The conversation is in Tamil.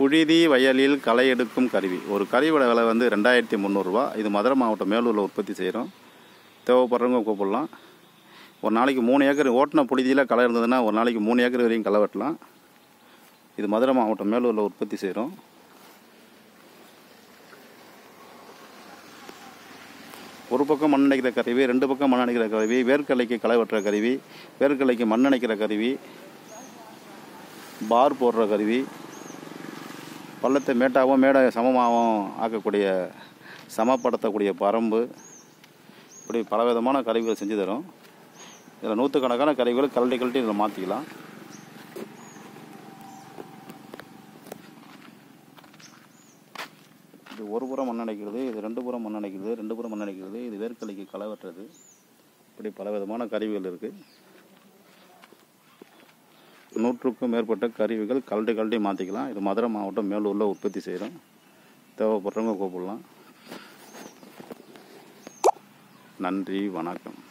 புழுதி வயலில் களை எடுக்கும் கருவி ஒரு கருவியோட விலை வந்து ரெண்டாயிரத்தி முந்நூறுரூவா இது மதுரை மாவட்டம் மேலூரில் உற்பத்தி செய்கிறோம் தேவைப்படுறவங்க கூப்பிடலாம் ஒரு நாளைக்கு மூணு ஏக்கர் ஓட்டின புழுதியில் களை இருந்ததுன்னா ஒரு நாளைக்கு மூணு ஏக்கர் வரையும் களை வெட்டலாம் இது மதுரை மாவட்டம் மேலூரில் உற்பத்தி செய்கிறோம் ஒரு பக்கம் மண் அணைக்கிற கருவி ரெண்டு பக்கம் மண் அணைக்கிற கருவி வேர்க்கடலைக்கு களை வெட்டுற கருவி வேர்க்கடலைக்கு மண் அணைக்கிற கருவி பார் போடுற கருவி பள்ளத்தை மேட்டாகவும் மேடை சமமாகவும் ஆக்கக்கூடிய சமப்படுத்தக்கூடிய பரம்பு இப்படி பலவிதமான கருவிகள் செஞ்சு தரும் இதில் நூற்றுக்கணக்கான கருவிகளை கழட்டி கழட்டி இதில் மாற்றிக்கலாம் இது ஒரு புறம் மண் அணைக்கிறது இது ரெண்டு புறம் மண் அணைக்கிறது ரெண்டு புறம் மண் அணைக்கிறது இது வேர்க்கலைக்கு களை வெட்டுறது இப்படி பலவிதமான கருவிகள் இருக்குது நூற்றுக்கும் மேற்பட்ட கருவிகள் கழட்டி கழட்டி மாற்றிக்கலாம் இது மதுரை மாவட்டம் மேலூரில் உற்பத்தி செய்கிறோம் தேவைப்படுறவங்க கூப்பிடலாம் நன்றி வணக்கம்